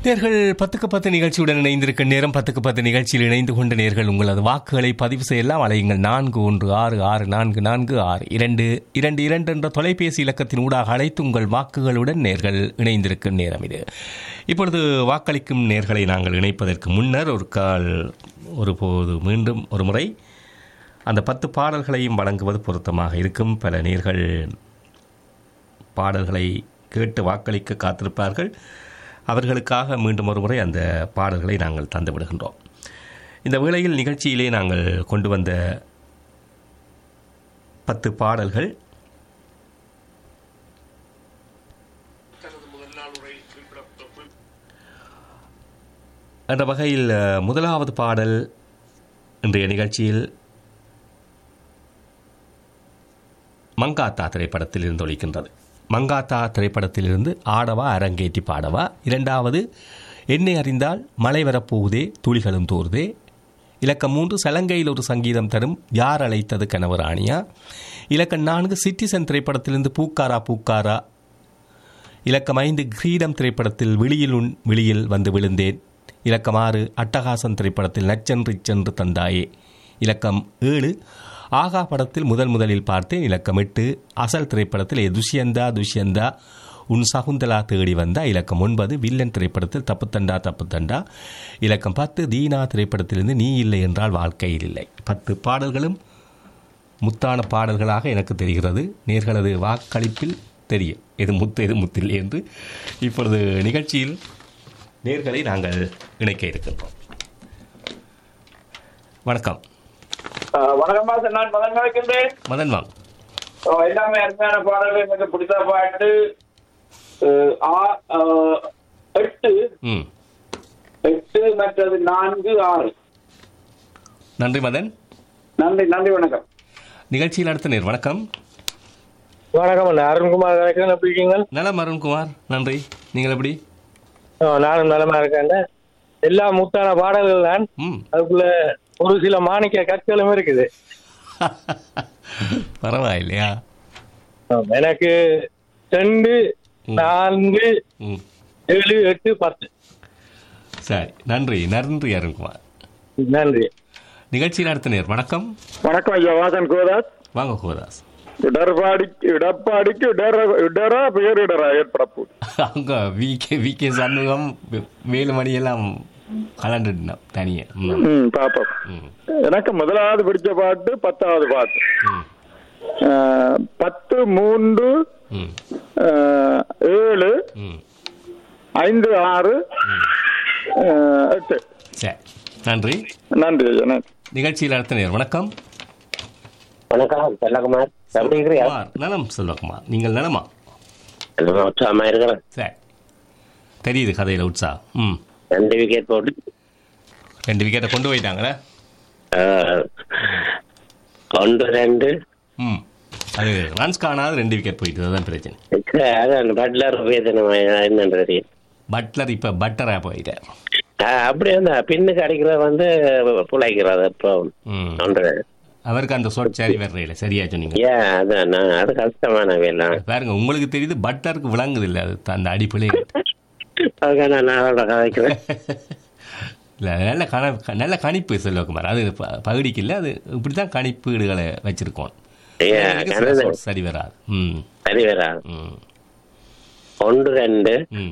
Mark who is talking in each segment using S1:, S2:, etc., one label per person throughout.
S1: நேர்கள் பத்துக்கு பத்து நிகழ்ச்சியுடன் இணைந்திருக்கும் நேரம் பத்துக்கு பத்து நிகழ்ச்சியில் இணைந்து கொண்ட நேர்கள் உங்களது வாக்குகளை பதிவு செய்யலாம் அலையுங்கள் நான்கு ஒன்று ஆறு ஆறு நான்கு நான்கு ஆறு இரண்டு இரண்டு இரண்டு என்ற தொலைபேசி இலக்கத்தின் ஊடாக அழைத்து உங்கள் வாக்குகளுடன் நேர்கள் இணைந்திருக்கும் நேரம் இது இப்பொழுது வாக்களிக்கும் நேர்களை நாங்கள் இணைப்பதற்கு முன்னர் ஒரு கால் ஒரு போது மீண்டும் ஒரு முறை அந்த பத்து பாடல்களையும் வழங்குவது பொருத்தமாக இருக்கும் பல நேர்கள் பாடல்களை கேட்டு வாக்களிக்க காத்திருப்பார்கள் அவர்களுக்காக மீண்டும் ஒரு முறை அந்த பாடல்களை நாங்கள் தந்து விடுகின்றோம் இந்த வேளையில் நிகழ்ச்சியிலே நாங்கள் கொண்டு வந்த பத்து பாடல்கள் என்ற வகையில் அஹ், முதலாவது பாடல் இன்றைய நிகழ்ச்சியில் மங்காத்தா திரைப்படத்தில் இருந்து ஒலிக்கின்றது மங்காத்தா திரைப்படத்திலிருந்து ஆடவா அரங்கேற்றி பாடவா இரண்டாவது என்னை அறிந்தால் மழை வரப்போகுதே துளிகளும் தோறுதே இலக்கம் மூன்று சலங்கையில் ஒரு சங்கீதம் தரும் யார் அழைத்தது கனவு ராணியா இலக்கம் நான்கு சிட்டிசன் திரைப்படத்திலிருந்து பூக்காரா பூக்காரா இலக்கம் ஐந்து கிரீடம் திரைப்படத்தில் விழியில் உன் விழியில் வந்து விழுந்தேன் இலக்கம் ஆறு அட்டகாசம் திரைப்படத்தில் நச்சென்று சென்று தந்தாயே இலக்கம் ஏழு ஆகா படத்தில் முதல் முதலில் பார்த்தேன் இலக்கம் எட்டு அசல் திரைப்படத்தில் ஏ துஷ்யந்தா துஷ்யந்தா உன் சகுந்தலா தேடி வந்தா இலக்கம் ஒன்பது வில்லன் திரைப்படத்தில் தப்புத்தண்டா தப்புத்தண்டா இலக்கம் பத்து தீனா திரைப்படத்திலிருந்து நீ இல்லை என்றால் வாழ்க்கையில் இல்லை பத்து பாடல்களும் முத்தான பாடல்களாக எனக்கு தெரிகிறது நேர்களது வாக்களிப்பில் தெரியும் எது முத்து எது முத்தில்லை என்று இப்பொழுது நிகழ்ச்சியில் நேர்களை நாங்கள் இணைக்க இருக்கின்றோம் வணக்கம்
S2: ஆஹ் வணக்கம் மாசம் நான் மதன் வைக்கின்றேன்
S1: மதன் வாங்
S2: எல்லாமே அருமையான பாடல்கள் எனக்கு பிடித்த பாட்டு ஆஹ் ஆ- ஆஹ் எட்டு
S1: ம்
S2: எட்டு மற்றது நான்கு ஆறு
S1: நன்றி மதன்
S2: நன்றி நன்றி வணக்கம்
S1: நிகழ்ச்சியில் அடுத்த நேர் வணக்கம்
S3: வணக்கம் அண்ணா அருண்குமார் வணக்கம் எப்படி இருக்கீங்க
S1: நலம் அருண்குமார் நன்றி நீங்கள் எப்படி
S3: ஆ, நானும் நலமா இருக்கேன் எல்லா முத்தான பாடல்கள் தான்
S1: ம்
S3: அதுக்குள்ள ஒரு சில மாணிக்க கற்களும் இருக்குது
S1: பரவாயில்லையா
S3: ஆம், எனக்கு ரெண்டு நான்கு
S1: ம்
S3: ஏழு எட்டு பத்து
S1: சரி நன்றி நன்றி அருண்குமார்
S3: நன்றி
S1: நிகழ்ச்சியில் அடுத்த நேர் வணக்கம்
S2: வணக்கம் ஐயா வாசன் கோதாஸ்
S1: வாங்க கோதாஸ்
S2: இடர்பாடிக்கு இடப்பாடிக்கு இடர இடரா பெயர் இடரா ஏற்படப்போ
S1: அங்க விகே விகே சண்முகம் வேலுமணி எல்லாம் கலண்டுட்டோம் தனியா ம்,
S2: ம் பாப்போம்
S1: ம்,
S2: எனக்கு முதலாவது பிடிச்ச பாட்டு பத்தாவது பாட்டு
S1: ம்,
S2: ஆஹ் பத்து மூன்று
S1: ம்,
S2: ஆஹ் ஏழு
S1: ம்.
S2: ஐந்து ஆறு ஆஹ் எட்டு
S1: சரி நன்றி
S2: நன்றி ஐயா நன்றி
S1: நிகழ்ச்சியில் அடுத்த நேர் வணக்கம்
S4: வணக்கம் செல்லகுமார் எப்படி இருக்கிறியா
S1: குமார் நலம் செல்வகுமார் நீங்கள் நலமா
S4: எல்லாம் உற்சாகமா இருக்கிறேன்
S1: சரி தெரியுது கதையில் உற்சாகம் ம்
S4: ரெண்டு விக்கெட் போட்டு
S1: ரெண்டு விக்கெட்டை கொண்டு போயிட்டாங்களே
S4: ஆஹ், ஒன்று ரெண்டு
S1: ம் அது ரன்ஸ் காணாது ரெண்டு விக்கெட் போயிட்டு அதுதான் பிரச்சனை
S4: அதான் பட்லர் வேதனை என்னன்னு தெரியும்
S1: பட்லர் இப்போ பட்டராக போயிட்டார்
S4: ஆஹ், அப்படியே அந்த பின்னுக்கு அடிக்கிறது வந்து புழைக்கிறது இப்போ
S1: ம்
S4: ஒன்று
S1: அவருக்கு அந்த சொட் சரி வர்றையில் சரியா சொன்னீங்க
S4: ஏன் அதான் நான் அது கஷ்டமான வேலை
S1: பாருங்க உங்களுக்கு தெரியுது பட்லருக்கு விளங்குது இல்லை அது அந்த அடிப்பிலே
S4: அதுக்காக நான் அவரோட கதைக்கிறேன்
S1: இல்லை நல்ல கண நல்ல கணிப்பு செல்வகுமார் அது ப- பகுதிக்கு இல்லை அது இப்படி தான் கணிப்பீடுகளை வச்சிருக்கோம்
S4: ஏன்
S1: எனக்கு சில
S4: கணக்கு
S1: சொல் சரி வராது ம்
S4: சரி வரா
S1: ம்
S4: ஒன்று ரெண்டு
S1: ம்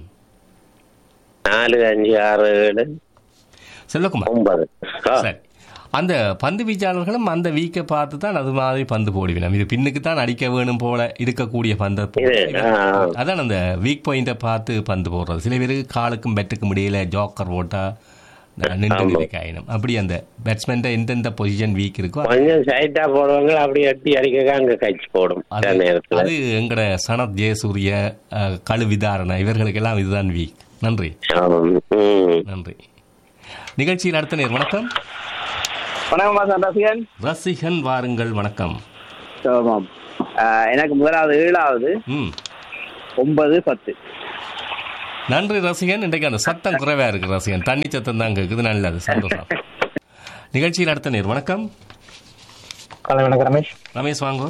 S4: நாலு அஞ்சு ஆறு ஏழு
S1: செல்வகுமார்
S4: ஒன்பது ஆ,
S1: சரி அந்த பந்து வீச்சாளர்களும் அந்த வீக்கை பார்த்து தான் அது மாதிரி பந்து போடுவினோம் இது பின்னுக்கு தான் அடிக்க வேணும் போல இருக்கக்கூடிய பந்தை போ-
S4: இது, ஆ, ஆ.
S1: அதான் அந்த வீக் பாயிண்ட்டை பார்த்து பந்து போடுறது சில பேருக்கு காலுக்கும் பெட்டுக்கும் இடையில ஜோக்கர் போட்டா நின்று நிற்காயினும் அப்படி அந்த பேட்ஸ்மேன் எந்தெந்த பொசிஷன் வீக் இருக்கோ
S4: கொஞ்சம் சைட்டா போடுவாங்க அப்படி எட்டி அடிக்க அங்க கட்சி போடும்
S1: அது
S4: சில நேரத்துல
S1: அது எங்கட சனத் ஜெயசூரிய அஹ், கழு விதாரண இவர்களுக்கெல்லாம் இதுதான் வீக் நன்றி
S4: ஆமாம். ம்.
S1: நன்றி நிகழ்ச்சியில் அடுத்த நேர் வணக்கம்
S2: வணக்கம் மாசம் ரசிகன்
S1: ரசிகன் வாருங்கள் வணக்கம்
S2: ஆமாம் ஆஹ் எனக்கு முதலாவது ஏழாவது
S1: ம்
S2: ஒன்பது பத்து
S1: நன்றி ரசிகன் இன்றைக்கு அந்த சத்தம் குறைவா இருக்கு ரசிகன் தண்ணி சத்தம் தான் கேட்குது நல்லது சந்தோஷம் நிகழ்ச்சியில் அடுத்த நேர் வணக்கம்
S3: காலை வணக்கம் ரமேஷ்
S1: ரமேஷ் வாங்கோ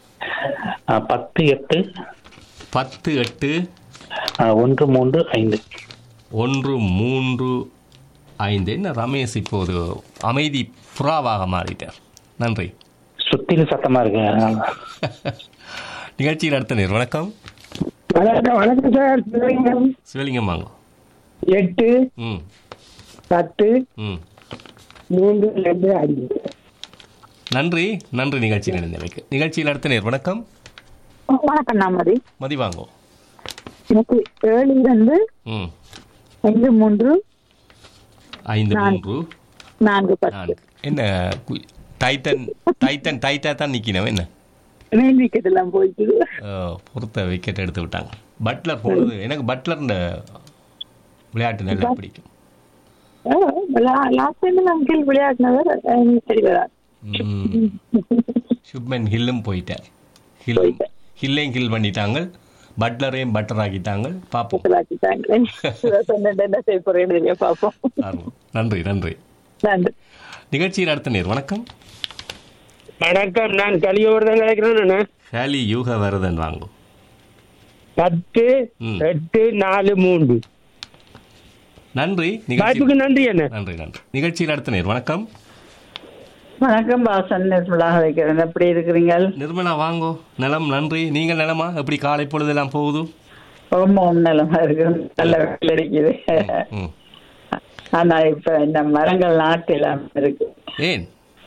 S3: ஆ, பத்து எட்டு
S1: பத்து எட்டு
S3: ஆ, ஒன்று மூன்று ஐந்து
S1: ஒன்று மூன்று ஐந்து என்ன ரமேஷ் இப்போது அமைதி புறாவாக மாறிட்டார் நன்றி
S3: சுத்திலும் சத்தமா இருக்கு
S1: நிகழ்ச்சியில் அடுத்த நேர் வணக்கம்
S5: வணக்கம் வணக்கம் சார் சிவலிங்கம்
S1: சிவலிங்கம் வாங்க
S5: எட்டு
S1: ம்
S5: பத்து
S1: ம்
S5: மூன்று ரெண்டு அஞ்சு
S1: நன்றி நன்றி நிகழ்ச்சியில் இணைந்தமைக்கு நிகழ்ச்சியில் அடுத்த நேர் வணக்கம்
S6: வணக்கம் நாமதி
S1: மதி வாங்கோ
S6: எனக்கு ஏழு இரண்டு
S1: ம்
S6: ஐந்து மூன்று
S1: ஐந்து
S6: நான்.
S1: மூன்று
S6: நான்கு பத்து
S1: நான்கு என்ன கு- டைட்டன் டைட்டன் டைட்டா தான் நிற்கணும் என்ன
S6: மெயின் விக்கெட் எல்லாம் போயிட்டு
S1: ஆ, பொறுத்த விக்கெட் எடுத்து விட்டாங்க பட்லர் போனது எனக்கு பட்லர் இந்த விளையாட்டு நல்லா பிடிக்கும்
S6: லாஸ்ட் டைம் அங்கிள் விளையாடினவர் எனக்கு சரி வராது
S1: ம். சுப்மன் ஹில்லும் போயிட்டார் ஹில் ஹில்லையும் ஹில் பண்ணிட்டாங்க பட்லரையும் பட்டர் ஆக்கிட்டாங்க பார்ப்போம்
S6: விளையாடிட்டாங்களே சொன்னேன் என்ன செய்ய போறேன்னு தெரிய பார்ப்போம்
S1: ஆர்வம். நன்றி நன்றி
S6: நன்றி
S1: நிகழ்ச்சியில் அடுத்த நேர் வணக்கம்
S3: வணக்கம் நான் கலியோர்தான் நினைக்கிறேன்
S1: ஹேலி யூக வரதன் வாங்கும்
S3: பத்து
S1: ம்.
S3: எட்டு நாலு மூன்று
S1: நன்றி நிகழ்ச்சி
S3: வாய்ப்புக்கு நன்றி என்ன
S1: நன்றி நன்றி நிகழ்ச்சியில் அடுத்த நேர் வணக்கம்
S6: வணக்கம் பாசன் நிர்மலாக வைக்கிறேன் எப்படி இருக்கிறீங்க
S1: நிர்மலா வாங்கோ நலம் நன்றி நீங்கள் நலமா எப்படி காலை பொழுதெல்லாம் போகுது
S6: ரொம்ப நலமா இருக்கு நல்ல வெயில் அடிக்குது
S1: ம்
S6: ஆனா இப்ப இந்த மரங்கள் நாட்டெல்லாம் இருக்கு
S1: ஏன்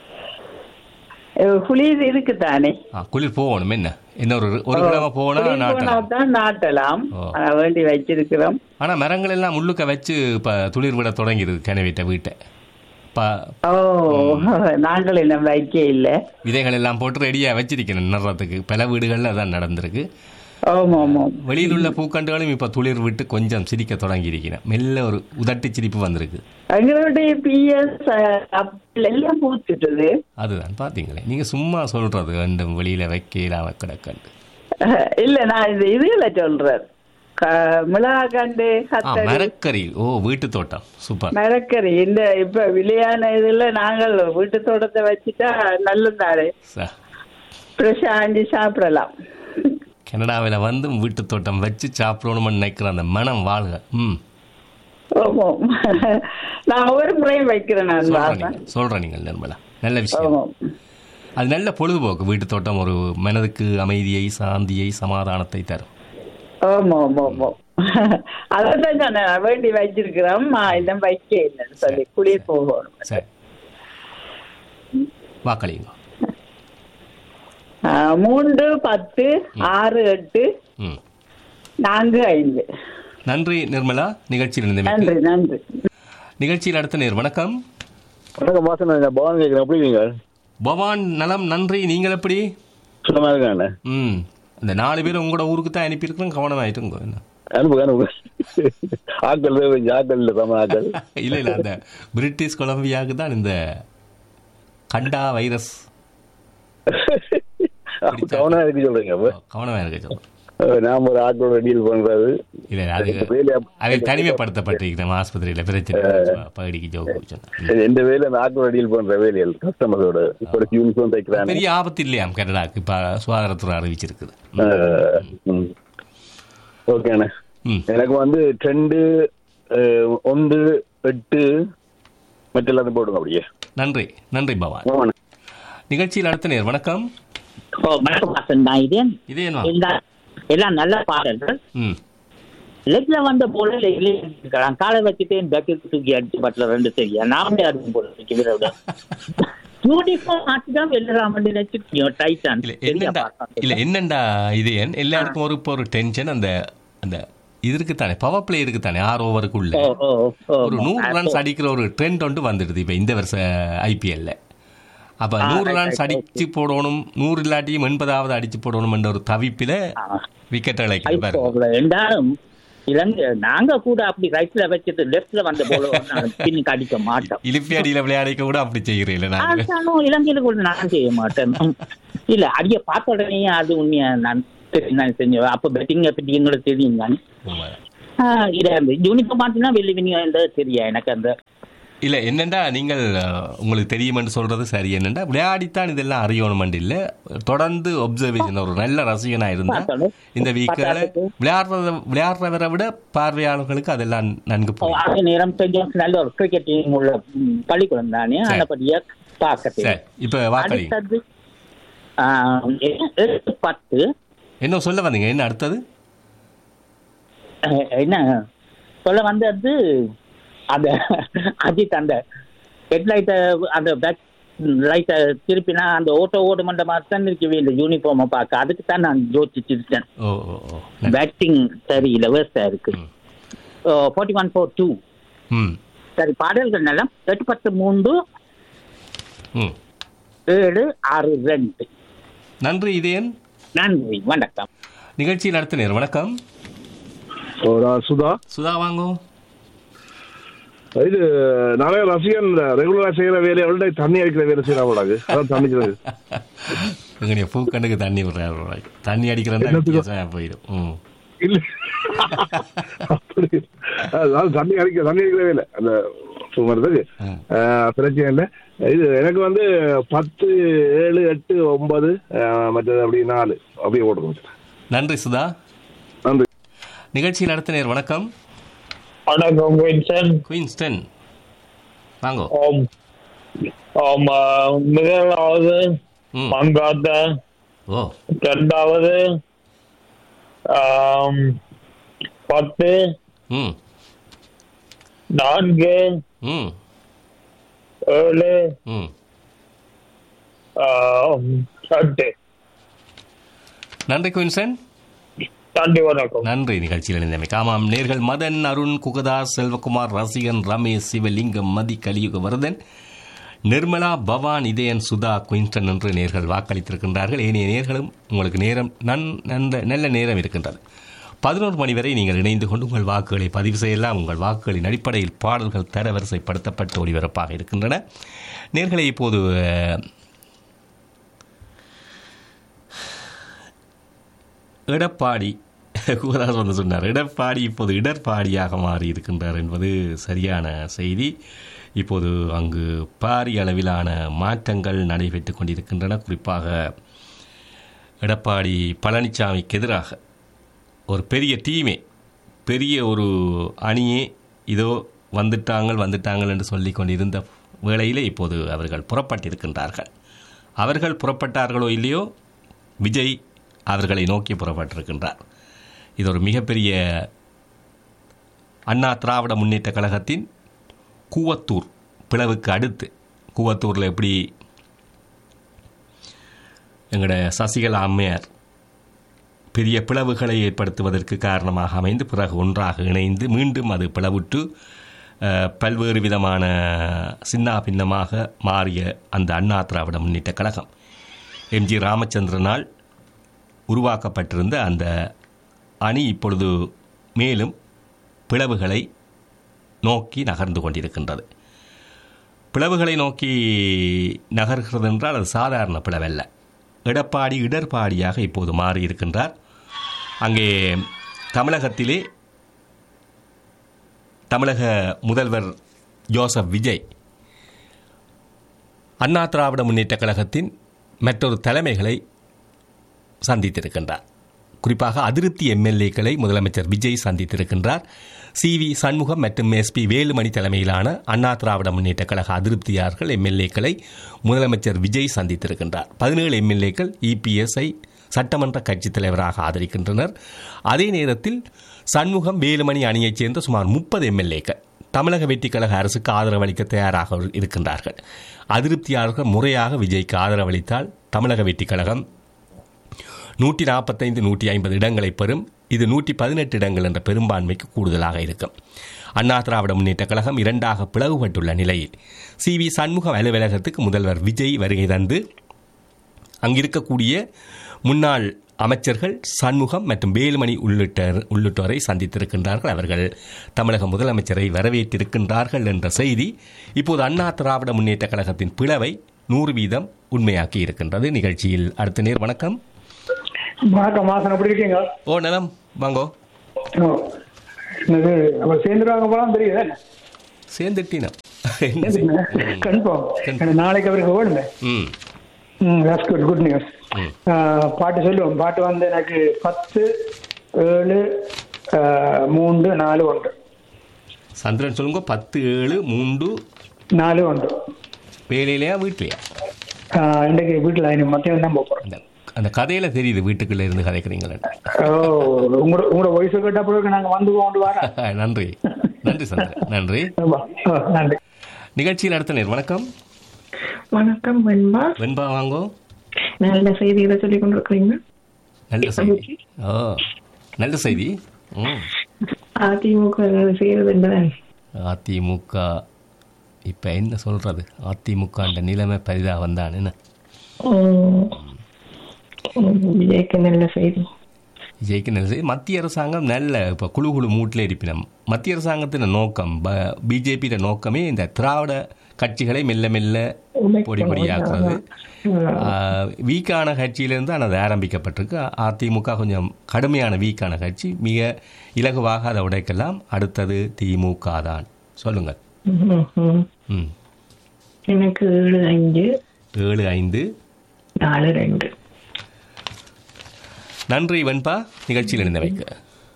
S6: குளிர் இருக்கு தானே
S1: ஆ குளிர் போகணும் என்ன இன்னொரு ஒரு கிழமை போனா
S6: குளிர்
S1: நாட்டலாம்
S6: போனாதான் நாட்டலாம்
S1: ஓ.
S6: ஆனா வேண்டி வச்சிருக்கிறோம்
S1: ஆனா மரங்கள் எல்லாம் முள்ளுக்க வச்சு இப்ப துளிர் விட தொடங்கிடுது கிணவிட்ட வீட்டை ப
S6: ஓ நாங்கள் இன்னும் வைக்க இல்ல
S1: விதைகள் எல்லாம் போட்டு ரெடியா வச்சிருக்கணும் நடுறதுக்கு பல வீடுகள்ல அதான் நடந்திருக்கு
S6: ஆமா ஆமா
S1: வெளியில் உள்ள பூக்கண்டுகளும் இப்ப துளிர் விட்டு கொஞ்சம் சிரிக்க தொடங்கி இருக்கிறேன் மெல்ல ஒரு உதட்டு சிரிப்பு வந்திருக்கு
S6: எங்களுடைய பிஎஸ் எல்லாம் பூத்துட்டது
S1: அதுதான் பாத்தீங்களே நீங்க சும்மா சொல்றது ரெண்டும் வெளியில வைக்கலாம் கிடக்கண்டு
S6: அஹ், இல்ல நான் இது இதுல சொல்றேன் க- மிளகாக்கண்டு
S1: ஆ
S6: கத்தரி
S1: மரக்கறி ஓ வீட்டு தோட்டம் சூப்பர்
S6: மரக்கறி இந்த இப்ப விலையான இதுல நாங்கள் வீட்டு தோட்டத்தை வச்சுட்டா நல்லதாரு
S1: ச
S6: ஃப்ரெஷ்ஷா ஆஞ்சி சாப்பிடலாம்
S1: கனடாவில் வந்து வீட்டு தோட்டம் வச்சு சாப்பிடணும்னு நினைக்கிற அந்த மனம் வாழ்க ம்
S6: ஆமா நான் ஒவ்வொரு முறையும் வைக்கிறேன் நான்
S1: சொல்றேன்
S6: வாசன்
S1: நீங்கள் சொல்கிறேன் நீங்கள் நிர்மலா நல்ல விஷயம்
S6: ஆமா
S1: அது நல்ல பொழுதுபோக்கு வீட்டு தோட்டம் ஒரு மனதுக்கு அமைதியை சாந்தியை சமாதானத்தை தரும்
S6: ஆமா ஆமா ஆமா அதான் நான் வேண்டி வச்சிருக்கிறோம் நான் இன்னும் வைக்க இல்லைன்னு சொல்லி குளிர் போகணும்
S1: சரி வாக்களிங்க
S6: ஆ, மூன்று பத்து ஆறு எட்டு
S1: ம்
S6: நான்கு ஐந்து
S1: நன்றி நிர்மலா நிகழ்ச்சியில் இருந்த
S6: நன்றி நன்றி
S1: நிகழ்ச்சியில் அடுத்த நேர் வணக்கம்
S7: வணக்கம் பாசன் நான் பவன் கேட்குறேன் எப்படி இருக்கீங்க
S1: பவான் நலம் நன்றி நீங்கள் எப்படி
S7: சுத்தமா இருக்காங்க
S1: ம் இந்த நாலு பேர் உங்களோட ஊருக்கு தான் அனுப்பியிருக்கிறோம் கவனமாயிட்டுங்க என்ன
S7: அனுப்புங்க அனுப்புங்க ஆக்கள் கொஞ்சம் ஆக்கள் இல்லை தமிழ் ஆக்கள்
S1: இல்லை இல்லை அந்த பிரிட்டிஷ் கொலம்பியாவுக்கு தான் இந்த கண்டா வைரஸ்
S7: கவனம் இருக்கு சொல்றீங்க அப்ப
S1: கவனமாக இருக்க சொல்லுங்க
S7: அஹ் நாம ஒரு ஆக்களோட டீல் பண்றது
S1: இல்லை அது
S7: வேலையா
S1: அதை தனிமைப்படுத்தப்பட்டிருக்கிறோம் ஆஸ்பத்திரியில் பிரச்சனை பகுதிக்கு ஜோக்கு சொன்னேன்
S7: சரி, எந்த வேலை அந்த ஆக்களோட டீல் பண்ற வேலைகள் கஸ்டமர்ஸோட இப்போ யூனிஃபார்ம் தைக்கிறாங்க
S1: பெரிய ஆபத்து இல்லையாம் கனடாக்கு இப்போ சுகாதாரத்துறை அறிவிச்சிருக்குது
S7: அஹ், ம். ஓகேண்ணே
S1: ம்
S7: எனக்கு வந்து ரெண்டு அஹ், ஒன்று எட்டு மற்ற எல்லாத்தையும் போடுங்க அப்படியே
S1: நன்றி நன்றி பவான்
S7: ஆமாண்ணே.
S1: நிகழ்ச்சியில் அடுத்த நேர் வணக்கம்
S4: ஓ வணக்கம் வாசன் தான் இது
S1: இதே என்ன
S4: எல்லாம் எல்லாம் நல்ல பாடல்கள்
S1: ம்
S4: லெக்ல வந்த போல லெக்ல இருக்கலாம் காலை வச்சுட்டு பேக்கில் தூக்கி அடிச்சு பட்டில ரெண்டு சரியா நாமளே அதுவும் போல இருக்கு இவரை விட யூனிஃபார்ம் ஆச்சுதான் வெள்ளராமன் நினைச்சிருக்கோம் டைட்டான்
S1: இல்ல என்னண்டா இல்ல என்னண்டா இது ஏன் எல்லாருக்கும் ஒரு இப்போ ஒரு டென்ஷன் அந்த அந்த இது இருக்குத்தானே பவர் பிளே இருக்குத்தானே ஆறு ஓவருக்குள்ள
S4: ஓ ஓ ஓ
S1: ஒரு நூறு ரன்ஸ் அடிக்கிற ஒரு ட்ரெண்ட் ஒன்று வந்துடுது இப்ப இந்த வருஷ ஐபிஎல்ல அப்ப நூறு ரன்ஸ் அடிச்சு போடணும் நூறு இல்லாட்டியும் எண்பதாவது அடிச்சு போடணும் என்ற ஒரு தவிப்பில விக்கெட் இழைக்கிற பாருங்க
S4: ரெண்டாலும் இலங்கை நாங்க கூட அப்படி ரைட்ல வச்சுட்டு லெஃப்ட்ல வந்த போல பின்னுக்கு அடிக்க மாட்டோம்
S1: இலிப்பி அடியில விளையாடிக்க கூட அப்படி செய்கிறீங்களே நாங்க
S4: ஆனாலும் இலங்கையில கூட நான் செய்ய மாட்டேன் இல்ல அடிய பார்த்த உடனே அது உண்மையா நான் சரி, நான் செஞ்சேன் அப்ப பெட்டிங்க பத்தி எங்களுக்கு தெரியும் தான்
S1: உண்மைதான்.
S4: இது அந்த யூனிஃபார்ம் மாட்டினா வெளி வினியம் தெரியா எனக்கு அந்த
S1: இல்ல என்னண்டா நீங்கள் அஹ், உங்களுக்கு தெரியுமென்று சொல்றது சரி என்னண்டா விளையாடித்தான் இதெல்லாம் அறியணுமென்று இல்ல தொடர்ந்து ஒப்சர்வேஷன் ஒரு நல்ல ரசிகனா இருந்தா
S4: பார்க்கணும்.
S1: இந்த வீக்குகளை
S4: பார்க்கறதுக்கு.
S1: விளையாடுறத விளையாடுறவரை விட பார்வையாளர்களுக்கு அதெல்லாம் நன்கு போகும்
S4: அதே நேரம் செஞ்சோம் நல்ல ஒரு கிரிக்கெட் டீம் உள்ள ம், பள்ளிக்கூடம் தானே
S1: சரி.
S4: நல்லபடியா பார்க்க
S1: சரி இப்ப வாக்களி
S4: அடுத்தது ஆ, எட்டு பத்து
S1: என்ன சொல்ல வந்தீங்க என்ன அடுத்தது
S4: அஹ், என்ன சொல்ல வந்தது அந்த அஜித் அந்த ஹெட்லைட்டை அந்த பேக் லைட்டை திருப்பினா அந்த ஓட்டோ ஓடு மண்ட மாதிரி தான் இருக்கவே இல்லை யூனிஃபார்மை பார்க்க அதுக்கு தான் நான் யோசிச்சிருக்கேன்
S1: ஓ ஓ ஓ
S4: பேட்டிங் சரியில்லை வேஸ்டா இருக்கு
S1: ம்.
S4: ஃபார்ட்டி ஒன் ஃபோர் டூ
S1: ம்
S4: சரி பாடல்கள் நல்லா எட்டு பத்து மூன்று
S1: ம்
S4: ஏழு ஆறு ரெண்டு
S1: நன்றி இதேன்
S4: நன்றி வணக்கம்
S1: நிகழ்ச்சி நடத்தினர் வணக்கம்
S7: ஓ, நான் சுதா
S1: சுதா வாங்கோ
S7: இது நிறைய ரசிகன் ரெகுலரா செய்யற வேலையை விட தண்ணி அடிக்கிற வேலை செய்யறாங்க அதான் தண்ணிக்கிறது
S1: எங்களுடைய பூக்கண்ணுக்கு தண்ணி விடுறாரு தண்ணி அடிக்கிறதா
S7: என்னத்துக்கு?
S1: வித்தியாசமா போயிடும் ம்
S7: இல்ல அப்படி அதாவது தண்ணி அடிக்க தண்ணி அடிக்கிற வேலை அந்த சுமறதுக்கு பிரச்சனை இல்லை இது எனக்கு வந்து பத்து ஏழு எட்டு ஒன்பது அஹ், மற்றது அப்படி நாலு அப்படியே ஓடுறது
S1: நன்றி சுதா
S7: நன்றி
S1: நிகழ்ச்சி நடத்தினர் வணக்கம்
S3: வணக்கம் வின்சன்
S1: குயின்ஸ்டன் வாங்கோ
S3: ஓம் ஓம் ஆ, முதலாவது
S1: ம்
S3: மங்காத்த
S1: ஓ
S3: இரண்டாவது ஆம், பத்து
S1: ம்
S3: நான்கு
S1: ம்
S3: ஏழு
S1: ம்
S3: ஆம், எட்டு
S1: நன்றி குயின்ஸ்டன்
S3: நன்றி வணக்கம்
S1: நன்றி நிகழ்ச்சியில் இணைந்தமை காமாம் நேர்கள் மதன் அருண் குகதாஸ் செல்வகுமார் ரசிகன் ரமேஷ் சிவலிங்கம் மதி கலியுக வரதன் நிர்மலா பவான் இதயன் சுதா குயின்டன் என்று நேர்கள் வாக்களித்திருக்கின்றார்கள் ஏனைய நேர்களும் உங்களுக்கு நேரம் நன் நல்ல நல்ல நேரம் இருக்கின்றது பதினோரு மணி வரை நீங்கள் இணைந்து கொண்டு உங்கள் வாக்குகளை பதிவு செய்யலாம் உங்கள் வாக்குகளின் அடிப்படையில் பாடல்கள் தரவரிசைப்படுத்தப்பட்டு ஒளிபரப்பாக இருக்கின்றன நேர்களை இப்போது அஹ், எடப்பாடி குகதாஸ் வந்து சொன்னார் எடப்பாடி இப்போது இடர்பாடியாக மாறி இருக்கின்றார் என்பது சரியான செய்தி இப்போது அங்கு பாரிய அளவிலான மாற்றங்கள் நடைபெற்று கொண்டிருக்கின்றன குறிப்பாக எடப்பாடி பழனிசாமிக்கு எதிராக ஒரு பெரிய டீமே பெரிய ஒரு அணியே இதோ வந்துட்டாங்கள் வந்துட்டாங்கள் என்று சொல்லிக் கொண்டிருந்த வேளையிலே இப்போது அவர்கள் புறப்பட்டிருக்கின்றார்கள் அவர்கள் புறப்பட்டார்களோ இல்லையோ விஜய் அவர்களை நோக்கி புறப்பட்டிருக்கின்றார் இது ஒரு மிகப்பெரிய அண்ணா திராவிட முன்னேற்ற கழகத்தின் கூவத்தூர் பிளவுக்கு அடுத்து கூவத்தூரில் எப்படி எங்களோட சசிகலா அம்மையார் பெரிய பிளவுகளை ஏற்படுத்துவதற்கு காரணமாக அமைந்து பிறகு ஒன்றாக இணைந்து மீண்டும் அது பிளவுற்று அஹ், பல்வேறு விதமான சின்னா பின்னமாக மாறிய அந்த அண்ணா திராவிட முன்னேற்ற கழகம் எம்ஜி ராமச்சந்திரனால் உருவாக்கப்பட்டிருந்த அந்த அணி இப்பொழுது மேலும் பிளவுகளை நோக்கி நகர்ந்து கொண்டிருக்கின்றது பிளவுகளை நோக்கி நகர்கிறது என்றால் அது சாதாரண பிளவல்ல எடப்பாடி இடர்பாடியாக இப்போது மாறியிருக்கின்றார் அங்கே தமிழகத்திலே தமிழக முதல்வர் ஜோசப் விஜய் அண்ணா திராவிட முன்னேற்ற கழகத்தின் மற்றொரு தலைமைகளை சந்தித்திருக்கின்றார் குறிப்பாக அதிருப்தி எம்எல்ஏக்களை முதலமைச்சர் விஜய் சந்தித்திருக்கின்றார் சி வி சண்முகம் மற்றும் எஸ்பி வேலுமணி தலைமையிலான அண்ணா திராவிட முன்னேற்ற கழக அதிருப்தியாளர்கள் எம்எல்ஏக்களை முதலமைச்சர் விஜய் சந்தித்திருக்கின்றார் பதினேழு எம்எல்ஏக்கள் இபிஎஸ்ஐ சட்டமன்ற கட்சித் தலைவராக ஆதரிக்கின்றனர் அதே நேரத்தில் சண்முகம் வேலுமணி அணியைச் சேர்ந்த சுமார் முப்பது எம்எல்ஏக்கள் தமிழக வெற்றிக் கழக அரசுக்கு ஆதரவளிக்க தயாராக இருக்கின்றார்கள் அதிருப்தியாளர்கள் முறையாக விஜய்க்கு ஆதரவளித்தால் தமிழக வெற்றிக் கழகம் நூற்றி நாற்பத்தைந்து நூற்றி ஐம்பது இடங்களை பெறும் இது நூற்றி பதினெட்டு இடங்கள் என்ற பெரும்பான்மைக்கு கூடுதலாக இருக்கும் அண்ணா திராவிட முன்னேற்ற கழகம் இரண்டாக பிளவுபட்டுள்ள நிலையில் சி வி சண்முகம் அலுவலகத்துக்கு முதல்வர் விஜய் வருகை தந்து அங்கிருக்கக்கூடிய முன்னாள் அமைச்சர்கள் சண்முகம் மற்றும் வேலுமணி உள்ளிட்ட உள்ளிட்டோரை சந்தித்திருக்கின்றார்கள் அவர்கள் தமிழக முதலமைச்சரை வரவேற்றிருக்கின்றார்கள் என்ற செய்தி இப்போது அண்ணா திராவிட முன்னேற்ற கழகத்தின் பிளவை நூறு வீதம் உண்மையாக்கி இருக்கின்றது நிகழ்ச்சியில் அடுத்த நேர் வணக்கம்
S5: வணக்கம் மாசன் எப்படி இருக்கீங்க
S1: ஓ நலம் வாங்கோ
S5: ஓ. என்னது நம்ம சேர்ந்துருவாங்க போலாம் தெரியுது
S1: சேர்ந்துட்டினம் என்ன செய்ய?
S5: கன்ஃபார்ம் எனக்கு நாளைக்கு அவருக்கு ஓடுங்க
S1: ம்
S5: ம் தட்ஸ் குட் குட் நியூஸ்
S1: ம்.
S5: பாட்டு சொல்லுவோம் பாட்டு வந்து எனக்கு பத்து ஏழு ஆ, மூன்று நாலு ஒன்று
S1: சந்திரன் சொல்லுங்க பத்து ஏழு மூன்று
S5: நாலு ஒன்று
S1: வேலையிலையா வீட்லையா
S5: ஆ, இன்றைக்கு வீட்டில் எனக்கு மத்தியம் தான் போகிறோம்
S1: அந்த அந்த கதையில தெரியுது வீட்டுக்குள்ள இருந்து கதைக்கிறீங்களே
S5: ஓ உங்களோட உங்களோட வயசு கேட்ட பிறகு நாங்கள் வந்து கொண்டு வரோம்
S1: நன்றி நன்றி சந்திரன் நன்றி
S5: ஆமா. ஆ, நன்றி
S1: நிகழ்ச்சியில் அடுத்த நேர் வணக்கம்
S8: வணக்கம் வெண்பா
S1: வெண்பா வாங்கோ
S8: நல்ல செய்திகளை சொல்லி கொண்டிருக்கிறீங்க
S1: நல்ல செய்தி ஓ நல்ல செய்தி ம்
S8: அதிமுக செய்யறது என்பதன்
S1: அதிமுக இப்போ என்ன சொல்றது அதிமுக நிலைமை பரிதாபம் தான் என்ன
S8: விஜய்க்கு நல்ல செய்தி
S1: விஜய்க்கு நல்ல செய்தி மத்திய அரசாங்கம் நல்ல இப்போ குழு குழு மூட்டில் இருப்பினம் மத்திய அரசாங்கத்தின் நோக்கம் பிஜேபியோட நோக்கமே இந்த திராவிட கட்சிகளை மெல்ல மெல்ல பொடி பொடியாக்குறது ஆஹ், வீக்கான கட்சியிலிருந்து ஆனால் அது ஆரம்பிக்கப்பட்டிருக்கு அதிமுக கொஞ்சம் கடுமையான வீக்கான கட்சி மிக இலகுவாக அதை உடைக்கலாம் அடுத்தது திமுக தான் சொல்லுங்கள்
S8: ம், ம்.
S1: ம்
S8: எனக்கு ஏழு அஞ்சு
S1: ஏழு ஐந்து
S8: நாலு ரெண்டு
S1: நன்றி வெண்பா நிகழ்ச்சியில் இணைந்த வைக்க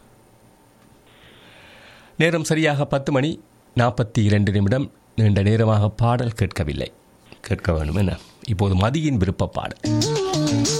S1: நேரம் சரியாக பத்து மணி நாற்பத்தி இரண்டு நிமிடம் நீண்ட நேரமாக பாடல் கேட்கவில்லை கேட்க வேண்டும் என்ன இப்போது மதியின் விருப்ப பாடல்